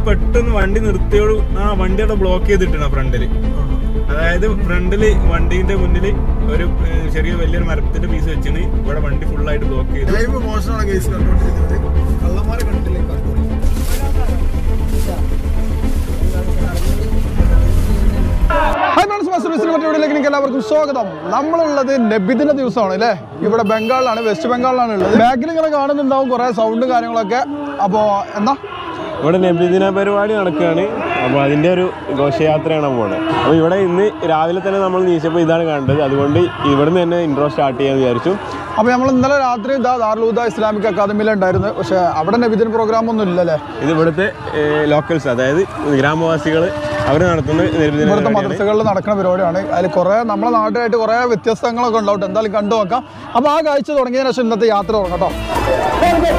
പെട്ടെന്ന് വണ്ടി നിർത്തിയോട് ആ വണ്ടി അവിടെ ബ്ലോക്ക് ചെയ്തിട്ടാണ് ഫ്രണ്ടില് അതായത് ഫ്രണ്ടില് വണ്ടീന്റെ മുന്നില് ഒരു ഏഹ്, ചെറിയ വലിയൊരു മരത്തിന്റെ പീസ് വെച്ചിട്ട് ഇവിടെ വണ്ടി full ആയിട്ട് ബ്ലോക്ക് ചെയ്തു ലൈവ് മോഷണമാണ് കേസ് കണ്ടുകൊണ്ടിരിക്കുന്നത് കള്ളന്മാരെ കണ്ടില്ലേ കണ്ടു ഹായ് ഫ്രണ്ട്സ് മാസ്റ്റർ മിസ്റ്റിന് മറ്റേ വീഡിയോയിലേക്ക് നിങ്ങൾക്ക് എല്ലാവർക്കും സ്വാഗതം നമ്മളുള്ളത് നബിദിന ദിവസമാണ് അല്ലേ ഇവിടെ ബംഗാളിലാണ് വെസ്റ്റ് ബംഗാളിലാണ് ഉള്ളത് ബാക്കിൽ ഇങ്ങനെ കാണുന്നുണ്ടാവും കുറേ സൗണ്ടും കാര്യങ്ങളൊക്കെ അപ്പോൾ എന്താ ഇവിടെ നബിദിന പരിപാടി നടക്കുകയാണ് അപ്പൊ അതിന്റെ ഒരു ഘോഷയാത്രയാണ് പോണത് അപ്പൊ ഇവിടെ ഇന്ന് രാവിലെ തന്നെ നമ്മൾ നീച്ചപ്പോൾ ഇതാണ് കണ്ടത് അതുകൊണ്ട് ഇവിടുന്ന് തന്നെ ഇൻട്രോ സ്റ്റാർട്ട് ചെയ്യാൻ വിചാരിച്ചു അപ്പോൾ നമ്മൾ ഇന്നലെ രാത്രി ഇതാ ദാർലൂദ ഇസ്ലാമിക് അക്കാദമിയിലുണ്ടായിരുന്നു പക്ഷേ അവിടെ നബിദിന പ്രോഗ്രാം ഒന്നും ഇല്ലല്ലേ ഇത് ഇവിടുത്തെ ലോക്കൽസ് അതായത് ഗ്രാമവാസികൾ അവർ നടത്തുന്ന നബിദിന ഇവിടുത്തെ പരിപാടിയാണ്. മദ്രസകളിൽ നടക്കുന്ന പരിപാടിയാണ് അതിൽ കുറേ നമ്മുടെ നാട്ടിലായിട്ട് കുറേ വ്യത്യസ്തങ്ങളൊക്കെ ഉണ്ടാവും എന്തായാലും കണ്ടു നോക്കാം അപ്പോൾ ആ കാഴ്ച തുടങ്ങിയതിന് ശേഷം ഇന്നത്തെ യാത്ര തുടങ്ങാം കേട്ടോ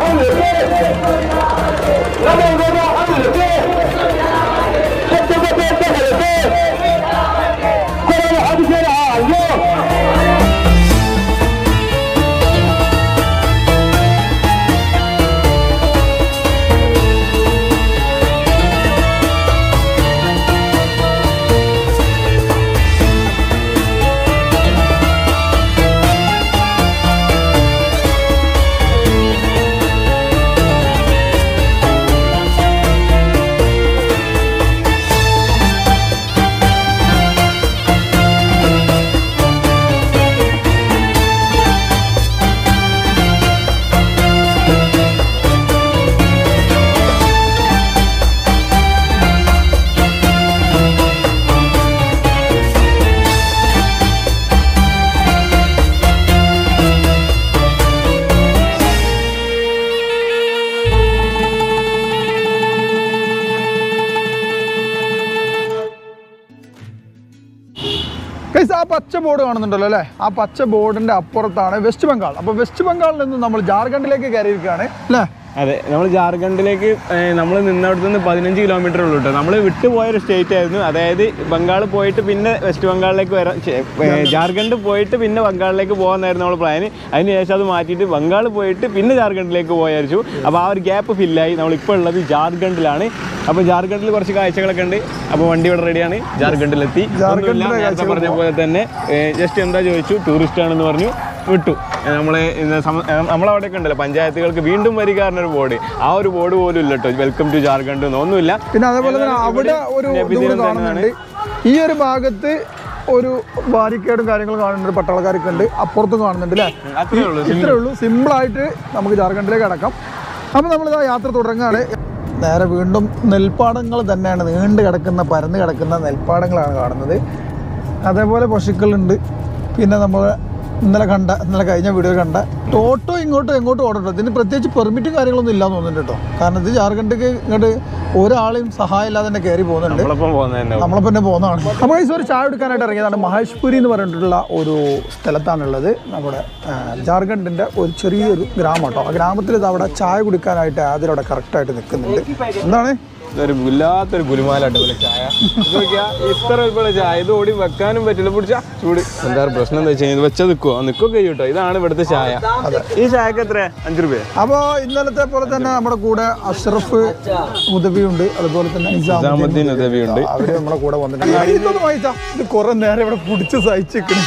ഗൈസ് ആ പച്ച ബോർഡ് കാണുന്നുണ്ടല്ലോ അല്ലേ ആ പച്ച ബോർഡിന്റെ അപ്പുറത്താണ് വെസ്റ്റ് ബംഗാൾ അപ്പോൾ വെസ്റ്റ് ബംഗാളിൽ നിന്ന് നമ്മൾ ജാർഖണ്ഡിലേക്ക് കയറിയിരിക്കുകയാണ് അല്ലേ അതെ നമ്മൾ ജാർഖണ്ഡിലേക്ക് നമ്മൾ നിന്നവിടുത്ത് നിന്ന് പതിനഞ്ച് കിലോമീറ്റർ ഉള്ളൂ കേട്ടോ നമ്മൾ വിട്ടുപോയ ഒരു സ്റ്റേറ്റ് ആയിരുന്നു അതായത് ബംഗാൾ പോയിട്ട് പിന്നെ വെസ്റ്റ് ബംഗാളിലേക്ക് വരാൻ ഛെ, ഏ, ജാർഖണ്ഡ് പോയിട്ട് പിന്നെ ബംഗാളിലേക്ക് പോകാനായിരുന്നു നമ്മൾ പ്ലാന് അതിനുശേഷം അത് മാറ്റിയിട്ട് ബംഗാൾ പോയിട്ട് പിന്നെ ജാർഖണ്ഡിലേക്ക് പോയായിരിച്ചു അപ്പോൾ ആ ഒരു ഗ്യാപ്പ് ഫില്ലായി നമ്മളിപ്പോൾ ഉള്ളത് ജാർഖണ്ഡിലാണ് അപ്പോൾ ജാർഖണ്ഡിൽ കുറച്ച് കാഴ്ചകളൊക്കെ ഉണ്ട് അപ്പോൾ വണ്ടി ഇവിടെ റെഡിയാണ് ജാർഖണ്ഡിലെത്തി ജാർഖണ്ഡിലെ ഒന്നുമില്ല, നേരത്തെ കാഴ്ചകൾ പറഞ്ഞ പോലെ തന്നെ ജസ്റ്റ് എന്താ ചോദിച്ചു ടൂറിസ്റ്റ് ആണെന്ന് പറഞ്ഞു വിട്ടു ഏ, നമ്മളെ ഇന്ന് സമ- ഏ, നമ്മളവിടെയൊക്കെ ഉണ്ടല്ലോ പഞ്ചായത്തുകൾക്ക് വീണ്ടും വരിക ഒരു ബോർഡ് ആ ഒരു ബോർഡ് പോലും ഇല്ല കേട്ടോ വെൽക്കം ടു ജാർഖണ്ഡ് എന്നൊന്നുമില്ല പിന്നെ അതേപോലെ തന്നെ ഇവിടെ അവിടെ ഒരു ഇത് നബിദിനം കൂടി കാണുന്നുണ്ട് ഈ ഒരു ഭാഗത്ത് ഒരു ബാരിക്കേഡും കാര്യങ്ങളും കാണുന്നുണ്ട് പട്ടാളക്കാരൊക്കെ ഉണ്ട് അപ്പുറത്തും കാണുന്നുണ്ട് അല്ലേ അത്രേ ഉള്ളൂ ഇത്രേ ഉള്ളൂ സിമ്പിളായിട്ട് നമുക്ക് ജാർഖണ്ഡിലേക്ക് അടക്കാം അപ്പോൾ നമ്മളിതാ യാത്ര തുടങ്ങുകയാണ് നേരെ വീണ്ടും നെൽപ്പാടങ്ങൾ തന്നെയാണ് നീണ്ടു കിടക്കുന്ന പരന്ന് കിടക്കുന്ന നെൽപ്പാടങ്ങളാണ് കാണുന്നത് അതേപോലെ പശുക്കളുണ്ട് പിന്നെ നമ്മൾ ഇന്നലെ കണ്ട ഇന്നലെ കഴിഞ്ഞ വീഡിയോ കണ്ട ഓട്ടോ ഇങ്ങോട്ടും എങ്ങോട്ടും ഓടട്ടോ ഇതിന് പ്രത്യേകിച്ച് പെർമിറ്റും കാര്യങ്ങളൊന്നും ഇല്ലാന്ന് തോന്നുന്നുണ്ട് കേട്ടോ കാരണം ഇത് ജാർഖണ്ഡിക്ക് ഇങ്ങോട്ട് ഒരാളെയും സഹായം ഇല്ലാതെ തന്നെ കയറി പോകുന്നുണ്ട് നമ്മളൊപ്പം പോകുന്നത് തന്നെ നമ്മളെ പിന്നെ പോകുന്നതാണ് അപ്പോൾ ഈ ഒരു ചായ എടുക്കാനായിട്ട് ഇറങ്ങിയതാണ് മഹേഷ്പുരി എന്ന് പറഞ്ഞിട്ടുള്ള ഒരു സ്ഥലത്താണുള്ളത് നമ്മുടെ ആ, ജാർഖണ്ഡിൻ്റെ ഒരു ചെറിയൊരു ഗ്രാമം കേട്ടോ ആ ഗ്രാമത്തിൽ ഇത് അവിടെ ചായ കുടിക്കാനായിട്ട് അതിലവിടെ കറക്റ്റായിട്ട് നിൽക്കുന്നുണ്ട് എന്താണ് ഇതൊരു വല്ലാത്തൊരു ഗുലുമാലാട്ടോ പോലെ ചായ ഇത് നോക്കിയാ ഇത്ര ഇവിടെ ചായ ഇത് ഓടി വെക്കാനും പറ്റില്ല പിടിച്ചാ ചൂട് എന്താ പ്രശ്നം എന്താ വെച്ചാൽ വെച്ചാൽ നിൽക്കുവോ നിൽക്കുകയൊക്കെ ചെയ്യും കേട്ടോ ഇതാണ് ഇവിടുത്തെ ചായ ഈ ചായക്ക് എത്ര അഞ്ച് രൂപ അപ്പോൾ ഇന്നലത്തെ പോലെ തന്നെ നമ്മുടെ കൂടെ അഷ്റഫ് ഉദവിയുണ്ട് അതുപോലെ തന്നെ നിസാമുദ്ദീൻ നിസാമുദ്ദീൻ ഉദവിയുണ്ട്. അവര് നമ്മുടെ കൂടെ വന്നിട്ടുണ്ട് ഇതൊന്ന് വായിച്ചാ ഇത് കുറെ നേരം ഇവിടെ പിടിച്ച് സഹിച്ചിരിക്കണ്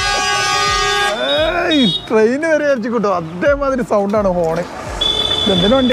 ട്രെയിൻ വരെ വിചാരിച്ചു കിട്ടും അതേമാതിരി സൗണ്ടാണ് ഹോണ് എന്തിനു വണ്ടി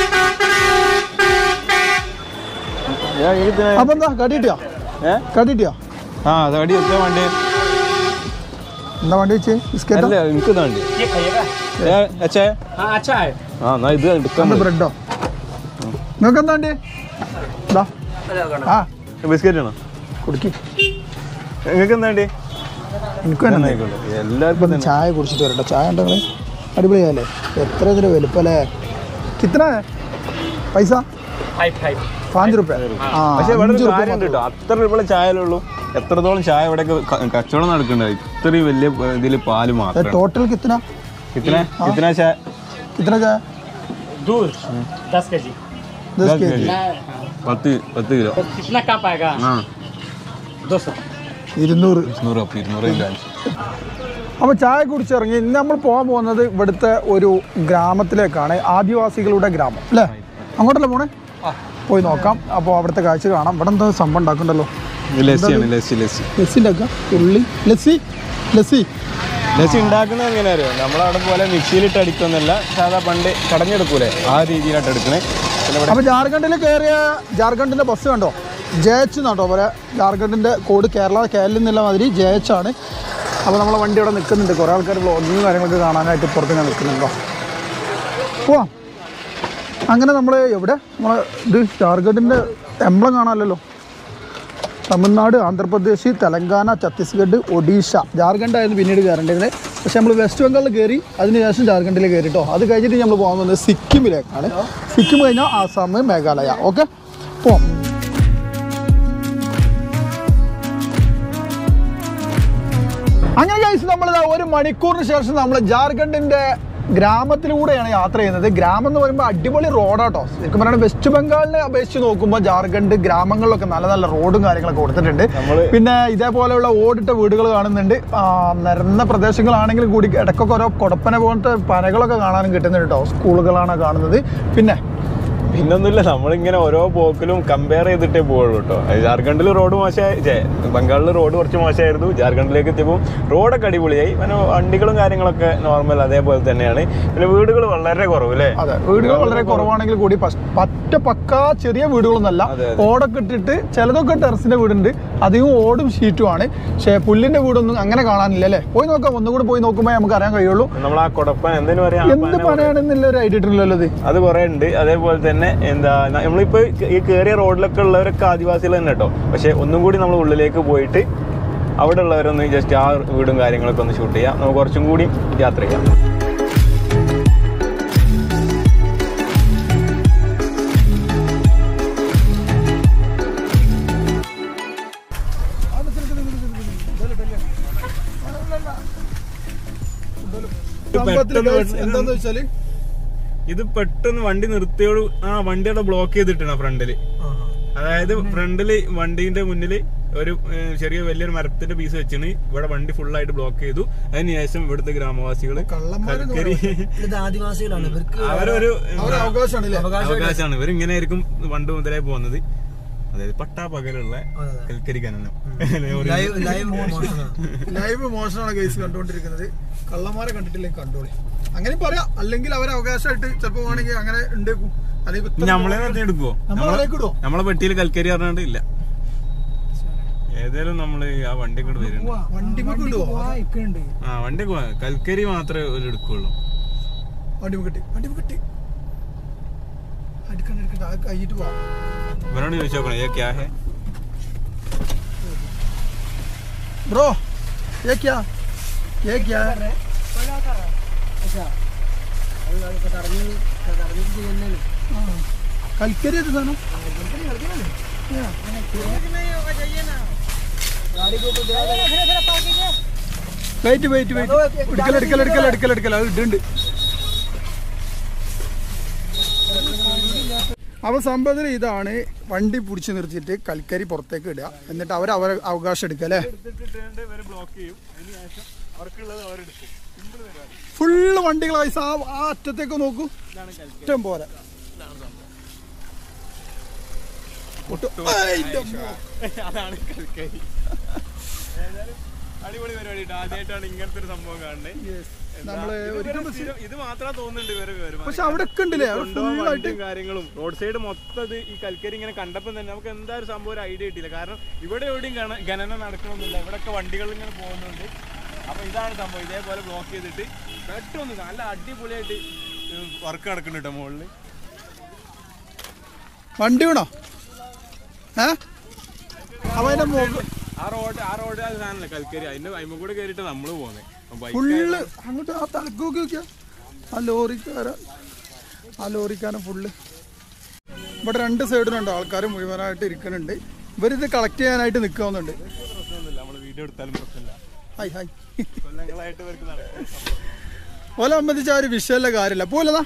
അപ്പൊ എന്താ കടിയിട്ടിയാ ഏ കടിയിട്ടിയാ ആ തടി എത്ര വണ്ടി എന്താ വണ്ടി വെച്ച് ബിസ്ക്കറ്റ് അല്ല എനിക്ക് ഇതാണ്ടി ഏ, അച്ഛേ हाँ अच्छा है ആ എന്നാ ഇത് എടുക്കാൻ എന്താ ബ്രെഡോ നിങ്ങൾക്ക് എന്താ വണ്ടി ഇതാ ആ ബിസ്ക്കറ്റ് ആണോ കുടിക്ക് നിങ്ങൾക്ക് എന്താ വേണ്ടി എനിക്ക് തന്നെ ആയിക്കോട്ടെ എല്ലാവർക്കും ഇപ്പം ചായ കുടിച്ചിട്ട് വരട്ടെ ചായ ഉണ്ടെങ്കിൽ അടിപൊളിയല്ലേ എത്ര ഇതിന് വലുപ്പല്ലേ കിത്തന പൈസ फाइव फाइव പാഞ്ച് റുപ്യ ആ പക്ഷെ ഇവിടെ അഞ്ച് ഒരു റുപ്യ കാര്യം ഉണ്ട് കേട്ടോ അത്ര ഇവിടെ ചായലുള്ളൂ എത്രത്തോളം ചായ ഇവിടെ കച്ചവടം നടക്കണ്ടായി ഇത്രയും വലിയ ഇതിൽ പാല് മാത്രം ടോട്ടൽ കിത്തന ഇത്ര ഇത്ര ചായ കിത്തന ചായ दूध दस के जी ദസ് കെ ജി പത്ത് പത്ത് കിലോ तो कितना का पाएगा ആ दो सौ ഇരുന്നൂറ് ഇരുന്നൂറ് അപ്പം ഇരുന്നൂറ് കിലോ അപ്പോൾ ചായ കുടിച്ചിറങ്ങി ഇന്ന് നമ്മൾ പോകാൻ പോകുന്നത് ഇവിടുത്തെ ഒരു ഗ്രാമത്തിലേക്കാണ് ആദിവാസികളുടെ ഗ്രാമം അല്ലേ അങ്ങോട്ടല്ലേ പോണേ പോയി നോക്കാം അപ്പോൾ അവിടുത്തെ കാഴ്ച കാണാം ഇവിടെ എന്താ സംഭവം ഉണ്ടാക്കണ്ടല്ലോ ലസ്സിയാണ് ലസ്സി ലസ്സി ലസ്സി ഉണ്ടാക്കാം ഉള്ളി ലസ്സി ലസ്സി ലസ്സി ഉണ്ടാക്കുന്നത് എങ്ങനെ അറിയോ നമ്മളവിടെ പോലെ മിക്സിയിലിട്ട് അടിക്കൊന്നുമല്ല സാധാ പണ്ട് കടഞ്ഞെടുക്കൂലേ ആ രീതിയിലായിട്ട് എടുക്കണേ പിന്നെ ഇവിടെ അപ്പോൾ ജാർഖണ്ഡിൽ കയറിയ ജാർഖണ്ഡിൻ്റെ ബസ് കണ്ടോ ജയച്ച് എന്നാട്ടോ പോലെ ജാർഖണ്ഡിൻ്റെ കോഡ് കേരള കേരളത്തിൽ നിന്നുള്ള മാതിരി ജയച്ച് ആണ് അപ്പോൾ നമ്മളെ വണ്ടി ഇവിടെ നിൽക്കുന്നുണ്ട് കുറേ ആൾക്കാർ വ്ളോഗിങ് കാര്യങ്ങളൊക്കെ കാണാനായിട്ട് പുറത്ത് ഞാൻ നിൽക്കുന്നുണ്ടോ പോവാം അങ്ങനെ നമ്മൾ എവിടെ നമ്മൾ ഇത് ജാർഖണ്ഡിൻ്റെ എംബ്ലം കാണാമല്ലോ തമിഴ്നാട് ആന്ധ്രാപ്രദേശ് തെലങ്കാന ഛത്തീസ്ഗഡ് ഒഡീഷ ജാർഖണ്ഡ് ആയിരുന്നു പിന്നീട് കയറേണ്ടിരുന്നത് പക്ഷെ നമ്മൾ വെസ്റ്റ് ബംഗാളിൽ കയറി അതിനുശേഷം ജാർഖണ്ഡിൽ കയറി കേട്ടോ അത് കഴിഞ്ഞിട്ട് നമ്മൾ പോകാൻ പോകുന്നത് സിക്കിമിലേക്കാണ് സിക്കിം കഴിഞ്ഞാൽ ആസാം മേഘാലയ ഓക്കെ പോവാം അങ്ങനെ കഴിച്ച് നമ്മൾ ഒരു മണിക്കൂറിന് ശേഷം നമ്മൾ ജാർഖണ്ഡിന്റെ ഗ്രാമത്തിലൂടെയാണ് യാത്ര ചെയ്യുന്നത് ഗ്രാമം എന്ന് പറയുമ്പോൾ അടിപൊളി റോഡാട്ടോ ശരിക്കും പറയുന്നത് വെസ്റ്റ് ബംഗാളിനെ അപേക്ഷിച്ച് നോക്കുമ്പോൾ ജാർഖണ്ഡ് ഗ്രാമങ്ങളിലൊക്കെ നല്ല നല്ല റോഡും കാര്യങ്ങളൊക്കെ കൊടുത്തിട്ടുണ്ട് നമ്മള് പിന്നെ ഇതേപോലെയുള്ള ഓടിട്ട വീടുകൾ കാണുന്നുണ്ട് ആ, നിരന്ന പ്രദേശങ്ങളാണെങ്കിലും കൂടി ഇടയ്ക്കൊക്കെ ഓരോ കൊടപ്പന പോലത്തെ പനകളൊക്കെ കാണാനും കിട്ടുന്നുണ്ട് കേട്ടോ സ്കൂളുകളാണ് കാണുന്നത് പിന്നെ പിന്നൊന്നുമില്ല നമ്മളിങ്ങനെ ഓരോ പോക്കിലും കമ്പയർ ചെയ്തിട്ടേ പോവുള്ളൂ കേട്ടോ ജാർഖണ്ഡിൽ റോഡ് മോശമായി ബംഗാളിൽ റോഡ് കുറച്ച് മോശമായിരുന്നു ജാർഖണ്ഡിലേക്ക് എത്തിയപ്പോൾ റോഡൊക്കെ അടിപൊളിയായി പിന്നെ വണ്ടികളും കാര്യങ്ങളൊക്കെ നോർമൽ അതേപോലെ തന്നെയാണ് പിന്നെ വീടുകൾ വളരെ കുറവ് അല്ലേ അതെ വീടുകൾ വളരെ കുറവാണെങ്കിൽ കൂടി പസ്- പറ്റ പക്കാ ചെറിയ വീടുകളൊന്നല്ല അതെ, ഓടൊക്കെ ഇട്ടിട്ട് ചിലതൊക്കെ ടെറസിന്റെ വീടുണ്ട് അധികം ഓടും ഷീറ്റുമാണ് പക്ഷേ പുല്ലിന്റെ വീടൊന്നും അങ്ങനെ കാണാനില്ല അല്ലേ പോയി നോക്കാം ഒന്നുകൂടി പോയി നോക്കുമ്പോൾ നമുക്ക് അറിയാൻ കഴിയുള്ളൂ നമ്മൾ ആ കൊടപ്പൻ എന്തിനു പറയാ ആ എന്ത് പന പറയാണെന്നില്ല ഒരു ഐഡിയ ഇട്ടില്ലല്ലോ ഇത് അത് കുറെ ഉണ്ട് അതേപോലെ തന്നെ എന്താ ന- നമ്മളിപ്പോ ഈ കയറിയ റോഡിലൊക്കെ ഉള്ളവരൊക്കെ ആദിവാസികൾ തന്നെ കേട്ടോ പക്ഷെ ഒന്നും കൂടി നമ്മൾ ഉള്ളിലേക്ക് പോയിട്ട് അവിടെ ഉള്ളവരൊന്ന് ജസ്റ്റ് ആ വീടും കാര്യങ്ങളൊക്കെ ഒന്ന് ഷൂട്ട് ചെയ്യാം നമുക്ക് കുറച്ചും കൂടി യാത്ര ചെയ്യാം എന്താന്ന് വെച്ചാല് ഇത് പെട്ടെന്ന് വണ്ടി നിർത്തിയോട് ആ വണ്ടിയുടെ ബ്ലോക്ക് ചെയ്തിട്ടാണ് ഫ്രണ്ടില് അതായത് ഫ്രണ്ടില് വണ്ടീന്റെ മുന്നിൽ ഒരു ഏഹ്, ചെറിയ വലിയൊരു മരത്തിന്റെ പീസ് വെച്ചാണ് ഇവിടെ വണ്ടി full ആയിട്ട് ബ്ലോക്ക് ചെയ്തു അതിനുശേഷം ഇവിടുത്തെ ഗ്രാമവാസികള് കള്ളന്മാരെന്ന് കൽക്കരി ഇത് ആദിവാസികളാണ് ഇവർക്ക് അവരൊരു അവരെ അവകാശമാണ് ഇല്ലേ അവകാശമാണ് ഇവർ ഇങ്ങനെ ആയിരിക്കും പണ്ട് മുതലേ പോകുന്നത് അതായത് പട്ടാ പകലുള്ള കൽക്കരി ഖനനം ലൈവ് ലൈവ് മോഷണം ലൈവ് മോശമാണ് കേസ് കണ്ടുകൊണ്ടിരിക്കുന്നത് കള്ളന്മാരെ കണ്ടിട്ടില്ലെങ്കിൽ കണ്ടോളി അങ്ങനെ പറയാം അല്ലെങ്കിൽ അവരെ അവകാശമായിട്ട് ചിലപ്പോ വേണമെങ്കിൽ അങ്ങനെ ഉണ്ടേക്കും അല്ലെങ്കിൽ ഇപ്പൊ ഇത്ര- നമ്മളെ തന്നെ എടുക്കുവോ നമ്മളതിലേക്ക് ഇടുവോ? നമ്മളെ പെട്ടിയിൽ കൽക്കരി പറഞ്ഞിട്ട് ഇല്ല ഏതായാലും നമ്മള് ആ വണ്ടി കൂടെ വരുന്നുണ്ട് വണ്ടി നമുക്ക് ഇടുവോ ആ വണ്ടി ഒക്കെ വാ- കൽക്കരി മാത്രമേ ഒരു എടുക്കുള്ളൂ വണ്ടി കിട്ടി വണ്ടി കിട്ടി അടുക്കണ്ട അടുക്കണ്ട അത് കഴിഞ്ഞിട്ട് പോവാം ഇവരോട് ചോദിച്ചു നോക്കണം ഏ ക്യാ ഹേ ബ്രോ ये क्या ये क्या है കൽക്കരി ഏത് സാധനം വെയിറ്റ് വെയിറ്റ് വെയിറ്റ് എടുക്കൽ എടുക്കൽ എടുക്കൽ എടുക്കൽ എടുക്കൽ അത് ഇടുന്നുണ്ട് അപ്പൊ സംഭവത്തിൽ ഇതാണ് വണ്ടി പിടിച്ച് നിർത്തിയിട്ട് കൽക്കരി പുറത്തേക്ക് ഇടുക എന്നിട്ട് അവർ അവർ അവകാശം എടുക്കുക അല്ലേ ബ്ലോക്ക് ചെയ്യും അതിനുശേഷം അവർക്കുള്ളത് അവരെടുക്കും ഫുള്ള് വണ്ടികളായി ആ ആ അറ്റത്തേക്ക് നോക്കൂ ഇഷ്ടം പോലെ ഒട്ടും- ഏയ്, ഇന്റെ അമ്മോ. അതാണ് കൽക്കരി ഏതായാലും അടിപൊളി പരിപാടി ട്ടോ. ആദ്യമായിട്ടാണ് ഇങ്ങനത്തെ ഒരു സംഭവം കാണുന്നത് Yes. നമ്മള് ഒരിക്കലും ബസ് ഇത് മാത്രം തോന്നുന്നുണ്ട് ഇവര് വരുമ്പോ. പക്ഷെ അവിടെ ഒക്കെ ഉണ്ടല്ലേ അവിടെ കൊണ്ടുപോകാൻ ഫുള്ളായിട്ട് വണ്ടിയും കാര്യങ്ങളും റോഡ് സൈഡ് മൊത്തം ഇത് ഈ കൽക്കരി ഇങ്ങനെ കണ്ടപ്പോൾ തന്നെ നമുക്ക് എന്താ ഒരു സംഭവം ഒരു ഐഡിയ കിട്ടിയില്ല കാരണം ഇവിടെ എവിടെയും ഗണ- ഖനനം നടക്കണമെന്നില്ല ഇവിടെയൊക്കെ വണ്ടികൾ ഇങ്ങനെ പോകുന്നുണ്ട് അപ്പൊ ഇതാണ് സംഭവം ഇതേപോലെ ബ്ലോക്ക് ചെയ്തിട്ട് പെട്ടെന്ന് നല്ല അടിപൊളിയായിട്ട് വർക്ക് നടക്കുന്നുണ്ട് കേട്ടോ മുകളിൽ വണ്ടി വീണോ ഏ അപ്പൊ അതിന്റെ മുകളിൽ ആ റോഡ് ആ റോഡ് അത് സാധനമല്ല കൽക്കരി അതിന്റെ അയിമ കൂടെ കയറിയിട്ട് നമ്മള് പോകുന്നത് ഫുള്ള് അങ്ങോട്ട് ആ തലക്ക് നോക്കി നോക്കിയാ ആ ലോറിക്കാരൻ ആ ലോറിക്കാരൻ ഫുള്ള് ഇവിടെ രണ്ട് സൈഡിലുണ്ട് ആൾക്കാർ മുഴുവനായിട്ട് ഇരിക്കുന്നുണ്ട് ഇവരിത് കളക്ട് ചെയ്യാനായിട്ട് നിൽക്കുന്നുണ്ട് പ്രശ്നമൊന്നുമില്ല നമ്മള് വീഡിയോ എടുത്താലും പ്രശ്നമില്ല ഹായ് ഹായ് കൊല്ലങ്ങളായിട്ട് ഇവർക്ക് നടക്കും ഓലെ സംബന്ധിച്ച് ആ ഒരു വിഷയമുള്ള കാര്യമില്ല പോലതാ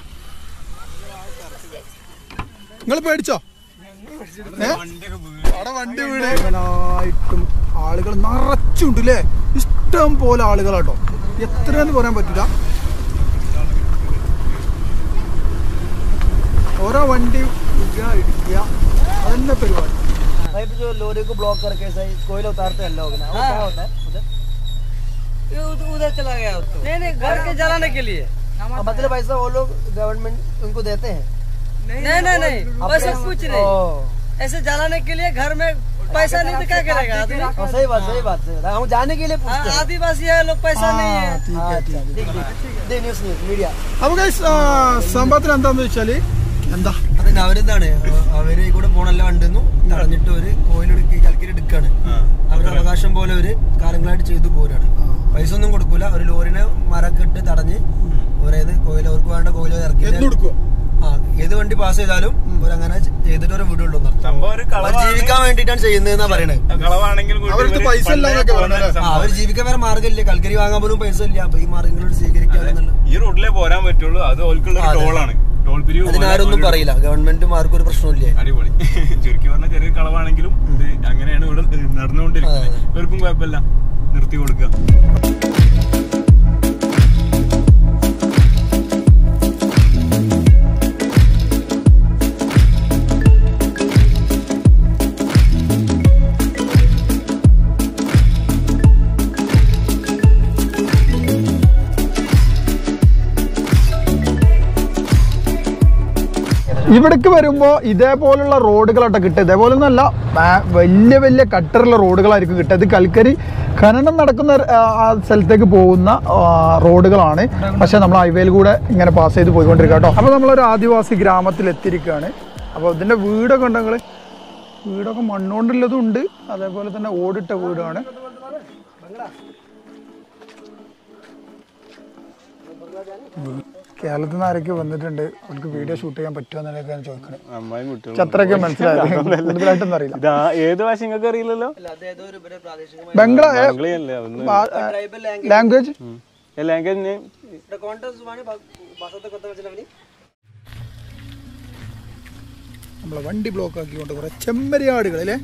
നിങ്ങൾ പേടിച്ചോ ഏ വണ്ടിയൊക്കെ വീണ് അവിടെ വണ്ടി വീട് മുഴുവനായിട്ടും ആളുകൾ നിറച്ചുണ്ട് അല്ലേ ഇഷ്ടം പോലെ ആളുകളാട്ടോ എത്രയെന്ന് പറയാൻ പറ്റില്ല ഓരോ വണ്ടി എടുക്കുക ഇടിക്കുക അതന്നെ പരിപാടി भाई जो लोरे को ब्लॉक करके सही कोयला उतारते हैं लोग ना वो क्या होता है उधर ये उध- उधर चला गया उसको नहीं नहीं घर के जलाने के लिए और मतलब ऐसा वो लोग गवर्नमेंट उनको देते हैं नहीं नहीं नहीं वैसे कुछ ओ नहीं ऐसे जलाने के लिए घर में पैसा नहीं तो क्या करेगा आदमी हाँ, सही बात सही बात सही बात हम जाने के लिए पूछते हाँ, आदिवासी है लोग पैसा नहीं है ആ, ठीक है, ठीक है. हैं ठीक ठीक दे न्यूज़ न्यूज़ मीडिया അപ്പൊ guys, ആ, സംഭവത്തിൽ എന്താന്ന് വെച്ചാല് എന്താ അതന്നെ അവരെന്താണ് അവര് കൂടെ പോണല്ല വണ്ടിന്നു തടഞ്ഞിട്ട് ഒരു കോയിലെടുക്കി കൽക്കരി എടുക്കാണ് അവരുടെ അവകാശം പോലെ ഒരു കാര്യങ്ങളായിട്ട് ചെയ്തു പോരാണ് പൈസ ഒന്നും കൊടുക്കൂല ഒരു ലോറിനെ മരൊക്കെ ഇട്ട് തടഞ്ഞ് ഒരേത് കോയില അവർക്ക് വേണ്ട കോയില ഇറക്കി എന്തെടുക്കുക ആ ഏത് വണ്ടി പാസ് ചെയ്താലും അവരങ്ങനെ ചെയ്തിട്ട് ഒരു വീടുള്ളൂ സംഭവം ഒരു അവർ കളവാണ് ജീവിക്കാൻ വേണ്ടിയിട്ടാണ് ചെയ്യുന്നതെന്നാ പറയണത് കളവാണെങ്കിൽ കൂടി അവർക്ക് ഇവര് പൈസ ഇല്ല പണ്ടേ എന്നൊക്കെ പോകുന്ന പറഞ്ഞത്. ആ സംഭവം. അവർ ജീവിക്കാൻ വേറെ മാർഗ്ഗമില്ല കൽക്കരി വാങ്ങാൻ പോലും പൈസ ഇല്ല അപ്പൊ ഈ മാർഗ്ഗങ്ങളോട് സ്വീകരിക്കാന്നുള്ള ഈ റോഡിലേ പോരാൻ പറ്റുള്ളൂ അത് ഓൽക്കുള്ള ഒരു ടോളാണ് ടോൾ പിരിവ് പോലെ അതിനാരൊന്നും ഒരു- പറയില്ല ഗവൺമെന്റും ആർക്കും ഒരു പ്രശ്നമില്ല അടിപൊളി ചുരുക്കി പറഞ്ഞ ചെറിയ കളവാണെങ്കിലും ഇത് അങ്ങനെയാണ് ഇവിടെ നടന്നുകൊണ്ടിരിക്കുന്നത് ഇവർക്കും കുഴപ്പമില്ല നിർത്തി കൊടുക്കുക ഇവിടേക്ക് വരുമ്പോൾ ഇതേപോലുള്ള റോഡുകളായിട്ട് കിട്ടുക ഇതേപോലെ ഒന്നല്ല മാ- വലിയ വലിയ കട്ടറുള്ള റോഡുകളായിരിക്കും കിട്ടുക ഇത് കൽക്കരി ഖനനം നടക്കുന്ന ആ, ആ സ്ഥലത്തേക്ക് പോകുന്ന ആ, റോഡുകളാണ് പക്ഷേ നമ്മൾ ഹൈവേയിൽ കൂടെ ഇങ്ങനെ പാസ് ചെയ്ത് പോയിക്കൊണ്ടിരിക്കുക കേട്ടോ അപ്പോൾ നമ്മളൊരു ആദിവാസി ഗ്രാമത്തിൽ എത്തിയിരിക്കുകയാണ് അപ്പോൾ ഇതിൻ്റെ വീടൊക്കെ ഉണ്ടെങ്കിൽ വീടൊക്കെ മണ്ണുകൊണ്ടുള്ളതും ഉണ്ട് അതേപോലെ തന്നെ ഓടിട്ട വീടാണ് കേരളത്തിൽ നിന്ന് ആരൊക്കെ വന്നിട്ടുണ്ട് അവർക്ക് വീഡിയോ ഷൂട്ട് ചെയ്യാൻ പറ്റുമോ എന്നൊക്കെയാണ് ചോദിക്കുന്നത് അമ്മായും കുട്ടികളും അത്രയൊക്കെ മനസ്സിലായത് കൂടുതലായിട്ടൊന്നും അറിയില്ല ഇതാ ഏത് ഭാഷ നിങ്ങൾക്ക് അറിയില്ലല്ലോ ബംഗ്ലാ മംഗളിയല്ലേ ഒന്ന് ലാംഗ്വേജ് ലാംഗ്വേജ് നമ്മളെ വണ്ടി ബ്ലോക്ക് ആക്കിക്കൊണ്ട് കുറെ ചെമ്മരിയാടുകൾ അല്ലേ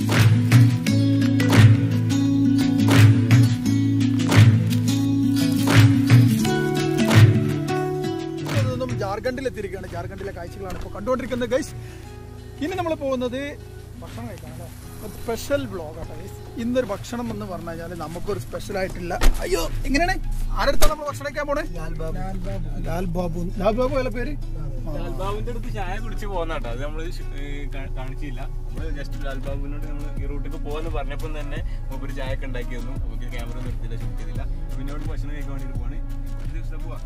നിന്നും ജാർഖണ്ഡിൽ എത്തിയിരിക്കുകയാണ് ജാർഖണ്ഡിലെ കാഴ്ചകളാണ് ഇപ്പോൾ കണ്ടുകൊണ്ടിരിക്കുന്നത് ഗൈസ് ഇനി നമ്മൾ പോകുന്നത് ഭക്ഷണം കഴിക്കാനല്ലേ സ്പെഷ്യൽ ബ്ലോഗാണ് ഗൈസ് ഇന്നൊരു ഭക്ഷണം എന്ന് പറഞ്ഞു കഴിഞ്ഞാൽ നമുക്കൊരു സ്പെഷ്യൽ ആയിട്ടില്ല അയ്യോ എങ്ങനെയാണ് ആരടുത്താണ് നമ്മൾ ഭക്ഷണം കഴിക്കാൻ പോണേ ലാൽ ബാബു ലാൽ ബാബു അല്ല പേര് ലാൽബാബുവിന്റെ അടുത്ത് ചായ കുടിച്ച് പോകുന്നട്ടോ അത് നമ്മള് ശ്- ഏ, കാ- കാണിച്ചില്ല നമ്മള് ജസ്റ്റ് ലാൽബാബുവിനോട് നമ്മൾ ഈ റൂട്ടിൽ പോകുന്ന പറഞ്ഞപ്പോൾ തന്നെ മൂപ്പര് ചായ ഒക്കെ ഉണ്ടാക്കി തന്നു നമുക്ക് ക്യാമറ നിർത്തിയില്ല ഷൂട്ട് ചെയ്തില്ല പിന്നെ അവിടെ ഭക്ഷണം കഴിക്കാൻ വേണ്ടിട്ട് പോവാണ് ഒരു ദിവസം പോവാ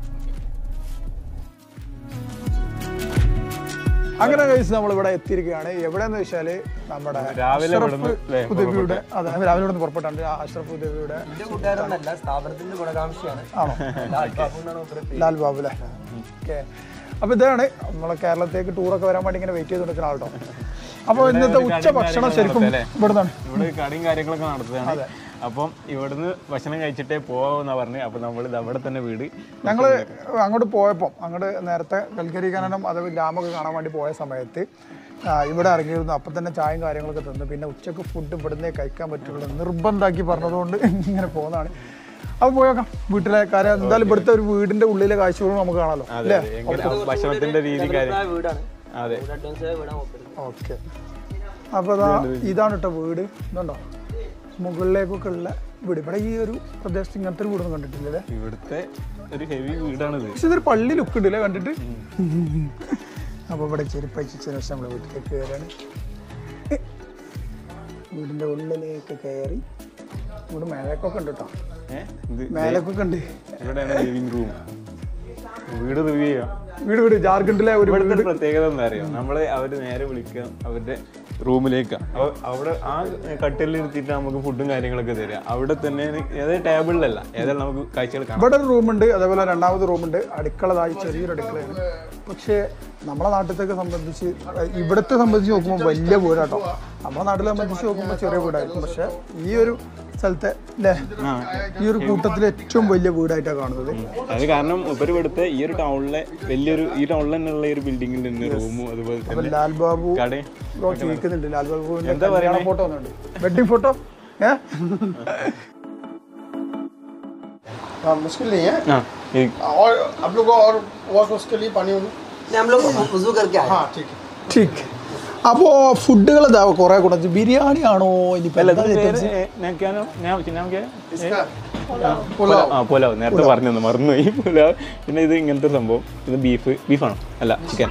അങ്ങനെ കഴിച്ച് നമ്മൾ ഇവിടെ എത്തിയിരിക്കുകയാണ് എവിടെയെന്ന് വെച്ചാല് നമ്മുടെ രാവിലെ അഷ്റഫ് ഇവിടുന്ന് ല്ലേ, ഉദവിയുടെ അതെ രാവിലെ ഇവിടെ നിന്ന് പുറപ്പെട്ടാണ് ആ അഷ്റഫ് ഉദവിയുടെ കൂട്ടുകാരൊന്നല്ല സ്ഥാപനത്തിന്റെ ഗുണകാംക്ഷയാണ് ആണോ ലാൽ ബാബു എന്നാണ് മൂപ്പരുടെ പേര്. ലാൽ ബാബു അല്ലേ ഓക്കെ അപ്പൊ ഇതാണ് നമ്മളെ കേരളത്തേക്ക് ടൂറൊക്കെ വരാൻ വേണ്ടി ഇങ്ങനെ വെയിറ്റ് ചെയ്ത് നിൽക്കുന്ന ആൾട്ടോ അപ്പോൾ ഇന്നത്തെ ഒരു ഉച്ച കടയും ഭക്ഷണം ശരിക്കും കാര്യങ്ങളൊക്കെ ഇവിടെ നിന്നാണ് ഇവിടെ കടയും കാര്യങ്ങളൊക്കെ നടത്തുകയാണ് അപ്പം ഇവിടുന്ന് ഭക്ഷണം കഴിച്ചിട്ടേ പോവാന്നാ പറഞ്ഞത് അപ്പൊ നമ്മൾ ഇത് അവിടെ തന്നെ വീട് ഞങ്ങൾ അങ്ങോട്ട് പോയപ്പോൾ അങ്ങോട്ട് നേരത്തെ കൽക്കരി ഖനനം അഥവാ ഗ്രാമമൊക്കെ കാണാൻ വേണ്ടി പോയ സമയത്ത് ആ, ഇവിടെ ഇറങ്ങിയിരുന്നു അപ്പം തന്നെ ചായയും കാര്യങ്ങളൊക്കെ തന്നു പിന്നെ ഉച്ചക്ക് ഫുഡ് ഇവിടുന്നേ കഴിക്കാൻ പറ്റുള്ളൂ നിർബന്ധമാക്കി പറഞ്ഞതുകൊണ്ട് ഇങ്ങനെ പോകുന്നതാണ് അപ്പോൾ പോയേക്കാം വീട്ടിലെ കാര്യം എന്തായാലും ഇവിടുത്തെ ഒരു വീടിന്റെ ഉള്ളിലെ കാഴ്ചകളും നമുക്ക് കാണാമല്ലോ അതെ അതെ എങ്ങനെ ആ ഭക്ഷണത്തിന്റെ രീതി കാര്യം ആ വീടാണ് അതെ ഇവിടെ അഡ്വാൻസ് ആയ വീടാണ് മൂപ്പര്. ഓക്കെ അപ്പോൾ അതാ ഇതാണ് കേട്ടോ വീട് ഇതുണ്ടോ മുകളിലേക്കൊക്കെ ഉള്ള വീട് ഇവിടെ ഈ ഒരു പ്രദേശത്ത് ഇങ്ങനത്തെ ഒരു വീടൊന്നും കണ്ടിട്ടില്ലല്ലേ ഇവിടുത്തെ ഒരു ഹെവി വീടാണിത് പക്ഷെ ഇതൊരു പള്ളി ലുക്ക് ഉണ്ടല്ലേ കണ്ടിട്ട് അപ്പോൾ ഇവിടെ ചെരുപ്പഴിച്ചതിന് ശേഷം നമ്മുടെ വീട്ടിലേക്ക് കയറാണ് വീടിൻ്റെ ഉള്ളിലേക്ക് കയറി ഇവിടെ മേലേക്കൊക്കെ ഉണ്ട് കേട്ടോ ഏഹ് ഇത് മേലേക്കൊക്കെ ഉണ്ട് ഇവിടെയാണ് ലിവിംഗ് റൂം വീട് റിവ്യൂ ചെയ്യാം വീട് വീട് ജാർഖണ്ഡിലെ ഒരു ഇവിടുത്തെ ഒരു പ്രത്യേകത എന്താ അറിയാം നമ്മളെ അവര് നേരെ വിളിക്കുക അവരുടെ റൂമിലേക്ക് അവിടെ ആ കട്ടിലിൽ ഇരുത്തിയിട്ട് നമുക്ക് ഫുഡും കാര്യങ്ങളൊക്കെ തരിക അവിടെ തന്നെ ഏതായാലും ടേബിളിലല്ല ഏതായാലും നമുക്ക് കാഴ്ചകൾ കാണാം ഇവിടെ ഒരു റൂമുണ്ട് അതേപോലെ രണ്ടാമത് റൂമുണ്ട് അടുക്കളതായി ചെറിയൊരു അടുക്കളയാണ് പക്ഷേ നമ്മളെ നാട്ടിലത്തേക്ക് സംബന്ധിച്ച് അഹ് ഇവിടത്തെ സംബന്ധിച്ച് നോക്കുമ്പോൾ വലിയ വീടാട്ടോ നമ്മളെ നാട്ടിലെ സംബന്ധിച്ച് നോക്കുമ്പോൾ ചെറിയ വീടായിരിക്കും പക്ഷേ ഈ ഒരു സ്ഥലത്തെ അല്ലേ ഈ ഒരു കൂട്ടത്തിൽ ഏറ്റവും വലിയ വീടായിട്ടാണ് കാണുന്നത് അത് കാരണം ഇവർ ഇവിടുത്തെ ഈ ഒരു ടൗണിലെ വലിയൊരു ഈ ടൗണിൽ തന്നെയുള്ള ഈ ഒരു ബിൽഡിങ്ങിൽ തന്നെ റൂമും അതുപോലെ അപ്പൊ തന്നെ ലാൽ ബാബു കടയും ബ്രോ ചോദിക്കുന്നുണ്ട് ലാൽ ബാബുവിന്റെ എന്താ കല്യാണ പറയണേ? ഫോട്ടോ വന്നിട്ടുണ്ട് വെഡിങ് ഫോട്ടോ ഏ हाँ मुश्किल नहीं है ആ ഈ और आप लोग को और वॉश वॉश के लिए पानी वानी नहीं, हम लोग वजू करके आए हाँ ठीक है ठीक അപ്പോൾ ഫുഡുകൾ ഇതാ കുറേ കൂടെ ബിരിയാണി ആണോ ഇനിയിപ്പോൾ അല്ല എന്താ ഇതിന്റെ പേര് items? ഏ, ഞാനൊക്കെയാണോ? ഞാൻ- ഞാൻ ഒക്കെ? इसका ആ, പുലാവ്. ആ പുലാവ് നേരത്തെ പറഞ്ഞു തന്നു മറന്നുപോയി പുലാവ് പിന്നെ ഇത് ഇങ്ങനത്തെ സംഭവം ഇത് ബീഫ് ബീഫാണോ അല്ല chicken